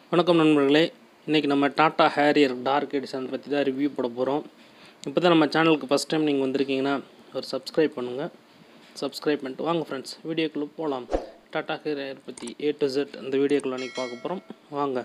வணக்கம் நண்பர்களே இன்றைக்கி நம்ம டாட்டா ஹேரியர் டார்க் எடிஷன் பற்றி தான் ரிவ்யூ போட போகிறோம் இப்போ தான் நம்ம சேனலுக்கு ஃபஸ்ட் டைம் நீங்கள் வந்திருக்கீங்கன்னா ஒரு சப்ஸ்கிரைப் பண்ணுங்கள் சப்ஸ்கிரைப் பண்ணிட்டு வாங்க ஃப்ரெண்ட்ஸ் வீடியோக்குள்ளே போகலாம் டாட்டா ஹேரியர் பற்றி ஏ டு Z அந்த வீடியோக்குள்ளே அன்றைக்கி பார்க்க போகிறோம் வாங்க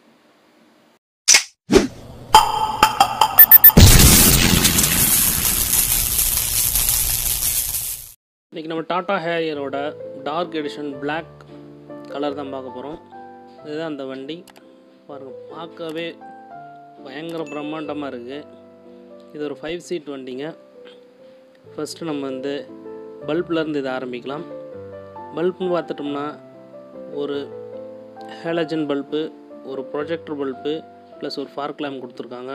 இன்றைக்கி நம்ம டாட்டா ஹேரியரோட டார்க் எடிஷன் Black கலர் தான் பார்க்க போகிறோம் இதுதான் அந்த வண்டி பாருங்கள் பார்க்கவே பயங்கர பிரம்மாண்டமாக இருக்குது இது ஒரு ஃபைவ் சீட் வண்டிங்க ஃபஸ்ட்டு நம்ம வந்து பல்ப்லேருந்து இதை ஆரம்பிக்கலாம் பல்ப்னு பார்த்துட்டோம்னா ஒரு ஹேலஜன் பல்பு ஒரு ப்ரொஜெக்டர் பல்பு ப்ளஸ் ஒரு ஃபார்க் லேம்ப் கொடுத்துருக்காங்க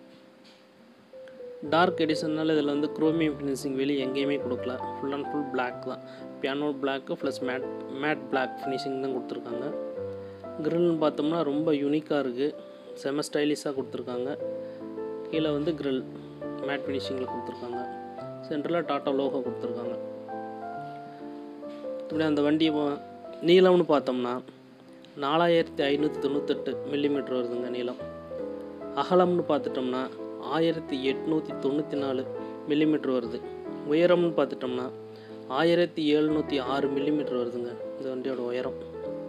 டார்க் எடிஷனால் இதில் வந்து குரோமியம் ஃபினிஷிங் வெளியே எங்கேயுமே கொடுக்கல ஃபுல் அண்ட் ஃபுல் Black தான் piano black plus matte matte Black finishing தான் கொடுத்துருக்காங்க க்ரில்னு பார்த்தோம்னா ரொம்ப யூனிக்காக இருக்குது செம ஸ்டைலிஷாக கொடுத்துருக்காங்க கீழே வந்து க்ரில் மேட் ஃபினிஷிங்கில் கொடுத்துருக்காங்க சென்டரில் டாட்டா லோகோ கொடுத்துருக்காங்க இப்படி அந்த வண்டி வ- நீளம்னு பார்த்தோம்னா நாலாயிரத்தி ஐநூற்றி தொண்ணூத்தெட்டு மில்லிமீட்டர் வருதுங்க நீளம் அகலம்னு பார்த்துட்டோம்னா ஆயிரத்தி எட்நூற்றி தொண்ணூற்றி நாலு மில்லிமீட்டர் வருது உயரம்னு பார்த்துட்டோம்னா ஆயிரத்தி எழுநூற்றி ஆறு மில்லிமீட்டர் வருதுங்க இந்த வண்டியோட உயரம்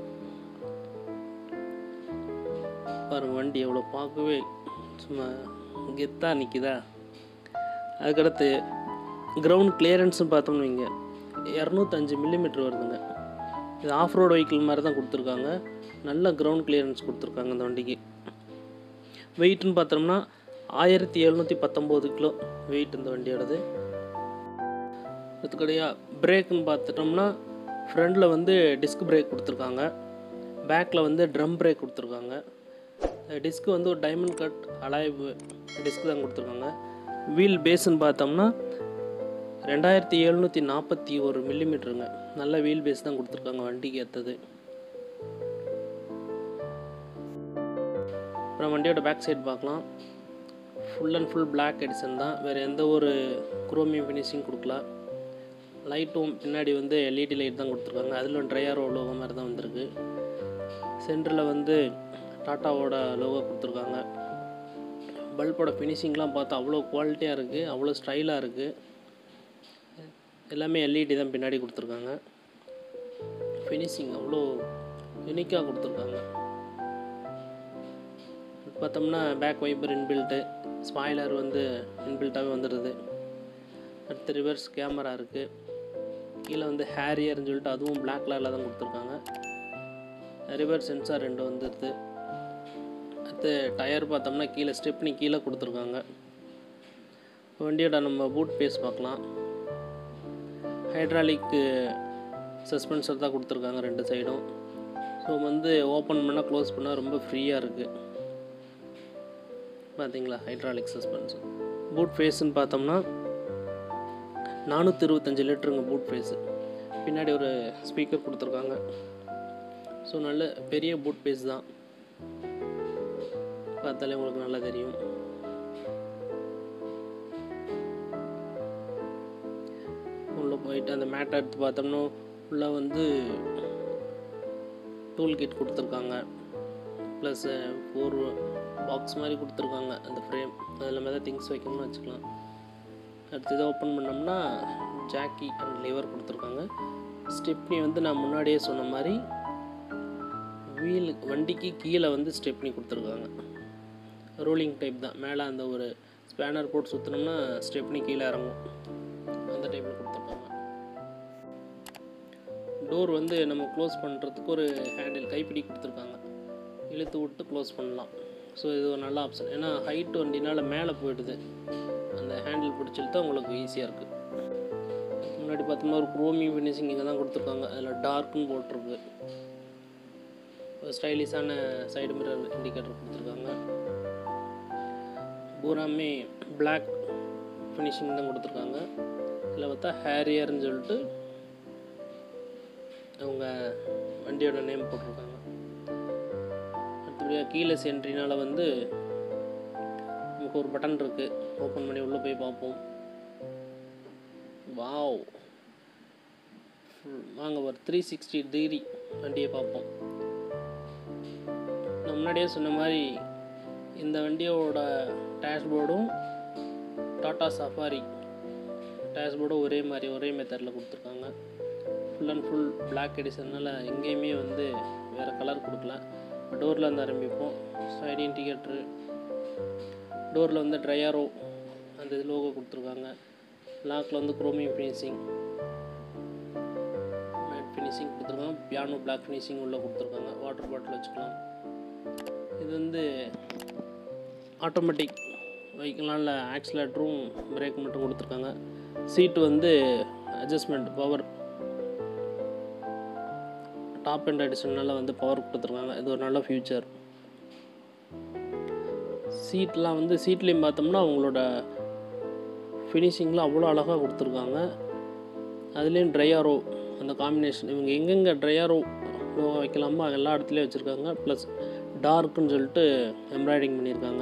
பாருங்க வண்டி எவ்வளோ பார்க்கவே சும்மா கெத்தாக நிற்கிதா அதுக்கடுத்து கிரவுண்ட் கிளியரன்ஸ்னு பார்த்தோம்னு வைங்க இரநூத்தஞ்சு மில்லிமீட்டர் வருதுங்க இது ஆஃப் ரோடு வெஹிக்கிள் மாதிரி தான் கொடுத்துருக்காங்க நல்ல கிரவுண்ட் கிளியரன்ஸ் கொடுத்துருக்காங்க இந்த வண்டிக்கு வெயிட்னு பார்த்தோம்னா ஆயிரத்தி எழுநூற்றி பத்தொம்போது கிலோ வெயிட் இந்த வண்டியோடது அதுக்கடையாக பிரேக்குன்னு பார்த்துட்டோம்னா ஃப்ரண்டில் வந்து டிஸ்க் பிரேக் கொடுத்துருக்காங்க பேக்கில் வந்து ட்ரம் பிரேக் கொடுத்துருக்காங்க டிஸ்க்கு வந்து ஒரு டைமண்ட் கட் அலாய்வு டிஸ்க் தான் கொடுத்துருக்காங்க வீல் பேஸ்ன்னு பார்த்தோம்னா ரெண்டாயிரத்தி எழுநூற்றி நாற்பத்தி ஒரு மில்லிமீட்டருங்க நல்ல வீல் பேஸ் தான் கொடுத்துருக்காங்க வண்டிக்கு ஏற்றது அப்புறம் வண்டியோட பேக் சைடு பார்க்கலாம் full and full Black edition தான் வேறு எந்த ஒரு குரோமியம் ஃபினிஷிங் கொடுக்கல லைட்டும் பின்னாடி வந்து எல்இடி லைட் தான் கொடுத்துருக்காங்க அதில் ட்ரையாரோ லோகோ மாதிரி தான் வந்திருக்கு சென்டரில் வந்து டாட்டாவோட லோகோ கொடுத்துருக்காங்க பல்போட ஃபினிஷிங்லாம் பார்த்தா அவ்வளோ குவாலிட்டியாக இருக்குது அவ்வளோ ஸ்டைலாக இருக்குது எல்லாமே எல்இடி தான் பின்னாடி கொடுத்துருக்காங்க ஃபினிஷிங் அவ்வளோ யூனிக்காக கொடுத்துருக்காங்க பார்த்தோம்னா பேக் வைப்பர் இன்பில்ட்டு ஸ்பாய்லர் வந்து இன்பில்ட்டாகவே வந்துடுது அடுத்து ரிவர்ஸ் கேமரா இருக்குது கீழே வந்து ஹேரியர்னு சொல்லிட்டு அதுவும் Black கலரில் தான் கொடுத்துருக்காங்க ரிவர்ஸ் சென்சார் ரெண்டு வந்துடுது அடுத்து டயர் பார்த்தோம்னா கீழே ஸ்டெப்னி கீழே கொடுத்துருக்காங்க வண்டியோட நம்ம பூட் பேஸ் பார்க்கலாம் ஹைட்ராலிக் சஸ்பென்சர் தான் கொடுத்துருக்காங்க ரெண்டு சைடும் ஸோ வந்து ஓப்பன் பண்ணால் க்ளோஸ் பண்ணால் ரொம்ப ஃப்ரீயாக இருக்குது பார்த்தீங்களா ஹைட்ராலிக் சஸ்பென்சர் பூட் ஃபேஸ்ன்னு பார்த்தோம்னா நானூற்றி இருபத்தஞ்சி லிட்டருங்க பூட் ஃபேஸு பின்னாடி ஒரு ஸ்பீக்கர் கொடுத்துருக்காங்க ஸோ நல்ல பெரிய பூட் ஃபேஸ் தான் பார்த்தாலே உங்களுக்கு நல்லா தெரியும் உள்ளே போயிட்டு அந்த மேட்டை எடுத்து பார்த்தோம்னா உள்ளே வந்து டூல் கிட் கொடுத்துருக்காங்க ப்ளஸ் ஒரு பாக்ஸ் மாதிரி கொடுத்துருக்காங்க அந்த ஃப்ரேம் அதில் மேலே திங்ஸ் வைக்கணும்னு வச்சுக்கலாம் அடுத்து இதை ஓப்பன் பண்ணோம்னா ஜாக்கி அண்ட் லிவர் கொடுத்துருக்காங்க ஸ்டெப்னி வந்து நான் முன்னாடியே சொன்ன மாதிரி வீலு வண்டிக்கு கீழே வந்து ஸ்டெப்னி கொடுத்துருக்காங்க ரோலிங் டைப் தான் மேலே அந்த ஒரு ஸ்பேனர் போட்டு சுற்றினோம்னா ஸ்டெப்னி கீழே இறங்கும் அந்த டைப்பில் கொடுத்துருக்காங்க டோர் வந்து நம்ம க்ளோஸ் பண்ணுறதுக்கு ஒரு ஹேண்டில் கைப்பிடி கொடுத்துருக்காங்க இழுத்து விட்டு க்ளோஸ் பண்ணலாம் ஸோ இது ஒரு நல்ல ஆப்ஷன் ஏன்னா ஹைட் வண்டினால மேலே போயிடுது அந்த ஹேண்டில் பிடிச்சிட்டு உங்களுக்கு ஈஸியாக இருக்குது முன்னாடி பார்த்தோம்னா ஒரு குரோமியம் ஃபினிஷிங் இங்கே தான் கொடுத்துருக்காங்க அதில் டார்க்குன்னு போட்டிருக்கு ஒரு ஸ்டைலிஷான சைடு மிரர் இண்டிகேட்டர் கொடுத்துருக்காங்க பூராமே Black ஃபினிஷிங் தான் கொடுத்துருக்காங்க இதில் பார்த்தா ஹேரியர்னு சொல்லிட்டு அவங்க வண்டியோட நேம் போட்டிருக்காங்க அடுத்தபடியாக கீழே சென்ட்ரினால வந்து நமக்கு ஒரு பட்டன் இருக்குது ஓப்பன் பண்ணி உள்ளே போய் பார்ப்போம் வாவ் வாங்க ஒரு த்ரீ சிக்ஸ்டி டிகிரி வண்டியை பார்ப்போம் நம்ம முன்னாடியே சொன்ன மாதிரி இந்த வண்டியோட டேஷ்போர்டும் டாடா சஃபாரி டேஷ்போர்டும் ஒரே மாதிரி ஒரே மெத்தடில் கொடுத்துருக்காங்க ஃபுல் அண்ட் ஃபுல் பிளாக் எடிஷனால் எங்கேயுமே வந்து வேறு கலர் கொடுக்கல டோரில் வந்து ஆரம்பிப்போம் சைடு இண்டிகேட்ரு டோரில் வந்து ட்ரையாரோ அந்த இது லோகோ கொடுத்துருக்காங்க லாக்கில் வந்து குரோமியம் ஃபினிஷிங் மேட் ஃபினிஷிங் கொடுத்துருக்காங்க பியானோ பிளாக் ஃபினிஷிங் உள்ளே கொடுத்துருக்காங்க வாட்டர் பாட்டில் வச்சுக்கலாம் இது வந்து ஆட்டோமேட்டிக் வைக்கலாம் இல்லை ஆக்சிலேட்டரும் பிரேக் மட்டும் கொடுத்துருக்காங்க சீட்டு வந்து அட்ஜஸ்ட்மெண்ட் பவர் டாப் அண்ட் அடிஷனலாக வந்து பவர் கொடுத்துருக்காங்க இது ஒரு நல்ல ஃபியூச்சர் சீட்லாம் வந்து சீட்லேயும் பார்த்தோம்னா அவங்களோட ஃபினிஷிங்லாம் அவ்வளோ அழகாக கொடுத்துருக்காங்க அதுலேயும் ட்ரையாரோ அந்த காம்பினேஷன் இவங்க எங்கெங்கே ட்ரையாரோ வைக்கலாமோ எல்லா இடத்துலையும் வச்சுருக்காங்க ப்ளஸ் டார்க்குன்னு சொல்லிட்டு எம்ப்ராய்டிங் பண்ணியிருக்காங்க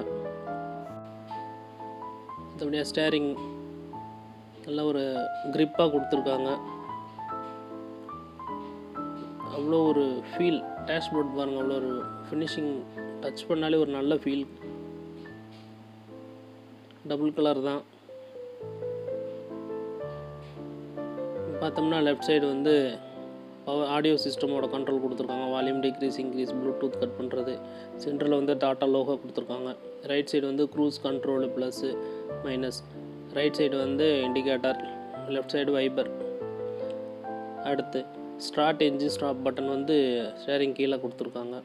மற்றபடியாக ஸ்டேரிங் நல்ல ஒரு க்ரிப்பாக கொடுத்துருக்காங்க அவ்வளோ ஒரு ஃபீல் டேஷ்போர்ட் பாருங்கள் அவ்வளோ ஒரு ஃபினிஷிங் டச் பண்ணாலே ஒரு நல்ல ஃபீல் டபுள் கலர் தான் பார்த்தோம்னா லெஃப்ட் சைடு வந்து பவர் ஆடியோ சிஸ்டமோட கண்ட்ரோல் கொடுத்துருக்காங்க volume decrease increase Bluetooth cut பண்ணுறது சென்ட்ரலில் வந்து டாட்டா லோகோ கொடுத்துருக்காங்க ரைட் சைடு வந்து cruise control plus minus right side வந்து இண்டிகேட்டர் லெஃப்ட் சைடு வைபர் அடுத்து ஸ்டார்ட் என்ஜின் ஸ்டாப் பட்டன் வந்து ஸ்டேரிங் கீழே கொடுத்துருக்காங்க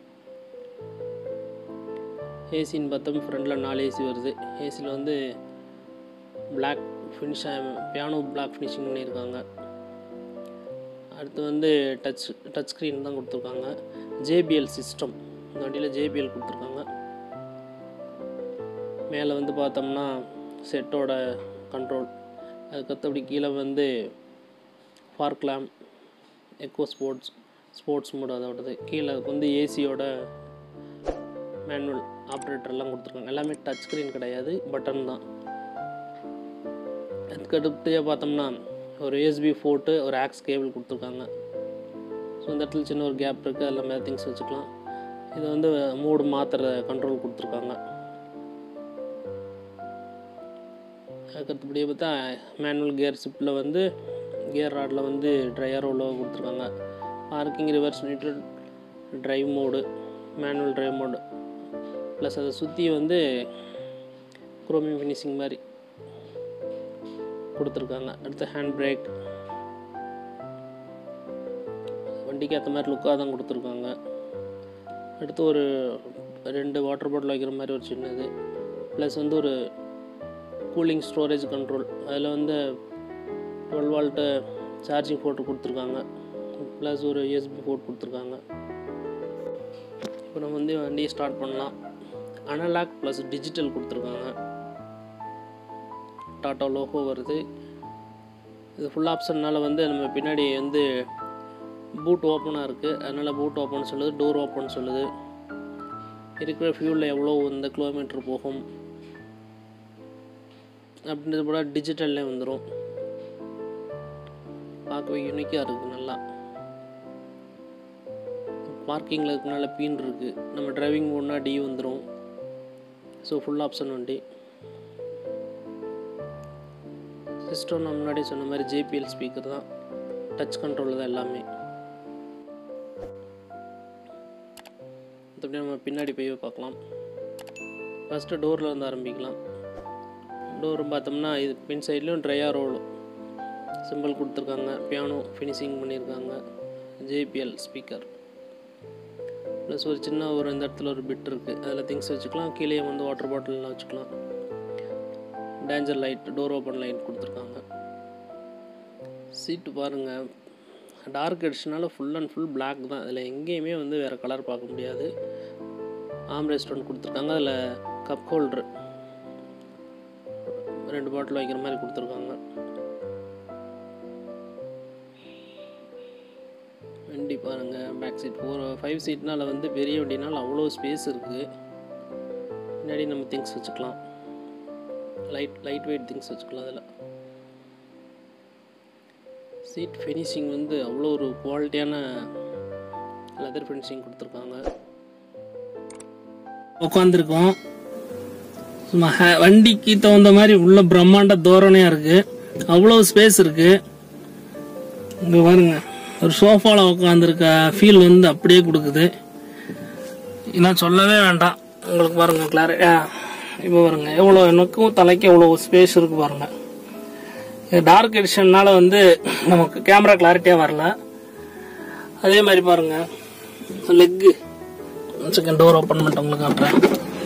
ஏசின்னு பார்த்தோம் ஃப்ரண்டில் நாலு ஏசி வருது ஏசியில் வந்து black finish piano black finishing பண்ணியிருக்காங்க அடுத்து வந்து டச் டச் ஸ்க்ரீன் தான் கொடுத்துருக்காங்க ஜேபிஎல் சிஸ்டம் இந்த வண்டியில் ஜேபிஎல் கொடுத்துருக்காங்க மேலே வந்து பார்த்தோம்னா செட்டோட கண்ட்ரோல் அதுக்கடுத்தபடி கீழே வந்து park lamp eco sports sports mode அதோடது கீழே அதுக்கு வந்து ஏசியோட மேனுவல் ஆப்ரேட்டர்லாம் கொடுத்துருக்காங்க எல்லாமே டச் ஸ்க்ரீன் கிடையாது பட்டன் தான் அதுக்கு அடுத்ததாக பார்த்தோம்னா ஒரு யூஎஸ்பி ஃபோட்டு ஒரு ஆக்ஸ் கேபிள் கொடுத்துருக்காங்க ஸோ இந்த இடத்துல சின்ன ஒரு கேப் இருக்குது அதில் மேலே திங்ஸ் வச்சுக்கலாம் இது வந்து மூடு மாத்திர கண்ட்ரோல் கொடுத்துருக்காங்க அதுக்கடுத்தபடியே பார்த்தா மேனுவல் கியர் ஷிப்பில் வந்து கியர் ராடில் வந்து ட்ரையர் உள்ள கொடுத்துருக்காங்க parking reverse neutral drive mode manual drive mode plus அதை சுற்றி வந்து குரோமியம் ஃபினிஷிங் மாதிரி கொடுத்துருக்காங்க அடுத்து ஹேண்ட் பிரேக் வண்டிக்கு ஏற்ற மாதிரி லுக்காக தான் கொடுத்துருக்காங்க அடுத்து ஒரு ரெண்டு வாட்டர் பாட்டில் வைக்கிற மாதிரி ஒரு சின்னது ப்ளஸ் வந்து ஒரு கூலிங் ஸ்டோரேஜ் கண்ட்ரோல் அதில் வந்து டுவெல் வால்ட்டு சார்ஜிங் போட்டு கொடுத்துருக்காங்க ப்ளஸ் ஒரு யூஎஸ்பி போர்ட் கொடுத்துருக்காங்க இப்போ நம்ம வந்து வண்டியை ஸ்டார்ட் பண்ணலாம் அனலாக் ப்ளஸ் டிஜிட்டல் கொடுத்துருக்காங்க டாட்டா லோகோ வருது இது ஃபுல் ஆப்ஷன்னால் வந்து நம்ம பின்னாடி வந்து பூட் ஓப்பனாக இருக்குது அதனால் பூட் ஓப்பன் சொல்லுது டோர் ஓப்பன் சொல்லுது இருக்கிற ஃபியூலில் எவ்வளோ இந்த கிலோமீட்டர் போகும் அப்படின்றது கூட டிஜிட்டல்லே வந்துடும் பார்க்கவே யூனிக்காக இருக்குது நல்லா பார்க்கிங்கில் இருக்கனால பீன் இருக்குது நம்ம டிரைவிங் மோட்னா டி வந்துடும் ஸோ ஃபுல் ஆப்ஷன் வண்டி சிஸ்டம் நான் முன்னாடி சொன்ன மாதிரி ஜேபிஎல் ஸ்பீக்கர் தான் டச் கண்ட்ரோல் தான் எல்லாமே மற்றபடி நம்ம பின்னாடி போய் பார்க்கலாம் ஃபஸ்ட்டு டோரில் வந்து ஆரம்பிக்கலாம் டோர் பார்த்தோம்னா இது பின் சைட்லேயும் ட்ரையா ரோல் சிம்பிள் கொடுத்துருக்காங்க பியானோ ஃபினிஷிங் பண்ணியிருக்காங்க ஜேபிஎல் ஸ்பீக்கர் ப்ளஸ் ஒரு சின்ன ஒரு இந்த இடத்துல ஒரு பிட் இருக்குது அதில் திங்ஸ் வச்சுக்கலாம் கீழே வந்து வாட்டர் பாட்டில்லாம் வச்சுக்கலாம் danger light door open light கொடுத்துருக்காங்க சீட்டு பாருங்கள் டார்க் எடிஷனால ஃபுல் அண்ட் ஃபுல் Black தான் அதில் எங்கேயுமே வந்து வேறு கலர் பார்க்க முடியாது ஆம் ரெஸ்டாரண்ட் கொடுத்துருக்காங்க அதில் கப் ஹோல்ட்ரு ரெண்டு பாட்டில் வைக்கிற மாதிரி கொடுத்துருக்காங்க வண்டி பாருங்கள் பேக் சீட் ஃபோர் ஃபைவ் சீட்னால் வந்து பெரிய வண்டினால் அவ்வளோ ஸ்பேஸ் இருக்குது பின்னாடி நம்ம திங்ஸ் வச்சுக்கலாம் லைட் லைட் வெயிட் திங்ஸ் வச்சுக்கலாம் அதில் சீட் ஃபினிஷிங் வந்து அவ்வளோ ஒரு குவாலிட்டியான லெதர் ஃபினிஷிங் கொடுத்துருக்காங்க உட்காந்துருக்கோம் சும்மா ஹே- வண்டிக்கு தகுந்த மாதிரி உள்ள பிரம்மாண்ட தோரணையாக இருக்குது அவ்வளோ ஸ்பேஸ் இருக்குது இங்கே பாருங்க ஒரு சோஃபாவில் உட்காந்துருக்க ஃபீல் வந்து அப்படியே கொடுக்குது நான் சொல்லவே வேண்டாம் உங்களுக்கு பாருங்க கிளாரி இப்போ பாருங்க எவ்வளோ எனக்கும் தலைக்கு எவ்வளோ ஸ்பேஸ் இருக்கு பாருங்க டார்க் எடிஷன்னால வந்து நமக்கு கேமரா கிளாரிட்டியாக வரல அதே மாதிரி பாருங்க லெக்கு செகண்ட் டோர் ஓப்பன் பண்ணிட்டு உங்களுக்கு காட்டுறேன்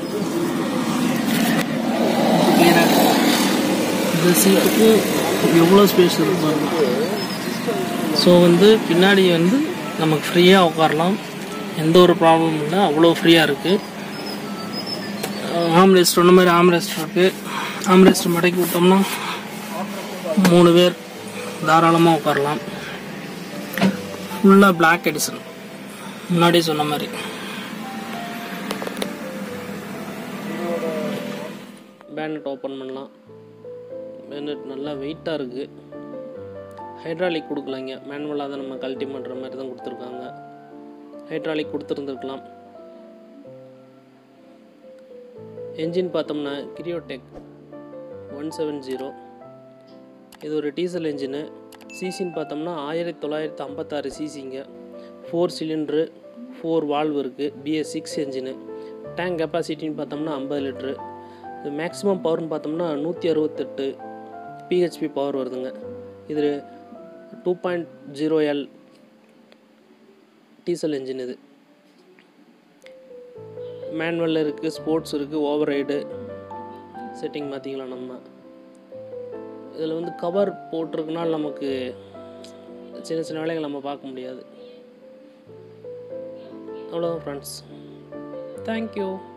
Clear ஆ இருக்கு. இந்த சீட்டுக்கு எவ்வளோ ஸ்பேஸ் இருக்கு பாருங்க ஸோ வந்து பின்னாடி வந்து நமக்கு ஃப்ரீயாக உட்காரலாம் எந்த ஒரு ப்ராப்ளமும் இல்லை அவ்வளோ ஃப்ரீயாக இருக்குது ஆம்ரெஸ்ட் சொன்ன மாதிரி ஆம்ரெஸ்ட் இருக்குது ஆம்ரெஸ்ட் மடக்கி விட்டோம்னா மூணு பேர் தாராளமாக உட்காரலாம் ஃபுல்லாக பிளாக் எடிசன் முன்னாடி சொன்ன மாதிரி பேனட் ஓப்பன் பண்ணலாம் பேனட் நல்லா வெயிட்டாக இருக்குது ஹைட்ராலிக் கொடுக்கலாங்க மேனுவலாக தான் நம்ம கழட்டி பண்ணுற மாதிரி தான் கொடுத்துருக்காங்க ஹைட்ராலிக் கொடுத்துருந்துருக்கலாம் என்ஜின் பார்த்தோம்னா கிரியோடெக் ஒன் செவன் ஜீரோ இது ஒரு டீசல் என்ஜினு சிசின்னு பார்த்தோம்னா ஆயிரத்தி தொள்ளாயிரத்தி ஐம்பத்தாறு சிசிங்க ஃபோர் சிலிண்ட்ரு ஃபோர் வால்வ் இருக்குது பிஎஸ் சிக்ஸ் என்ஜினு டேங்க் கெப்பாசிட்டின்னு பார்த்தோம்னா ஐம்பது லிட்ரு இது மேக்ஸிமம் பவர்னு பார்த்தோம்னா நூற்றி அறுபத்தெட்டு பிஹெச்பி பவர் வருதுங்க இது two point zero L diesel engine இது மேனுவலில் இருக்குது ஸ்போர்ட்ஸ் இருக்குது ஓவர் ரைடு செட்டிங் மாற்றிக்கலாம் நம்ம இதில் வந்து கவர் போட்டிருக்கனால நமக்கு சின்ன சின்ன வேலைகள் நம்ம பார்க்க முடியாது அவ்வளோதான் ஃப்ரெண்ட்ஸ் தேங்க்யூ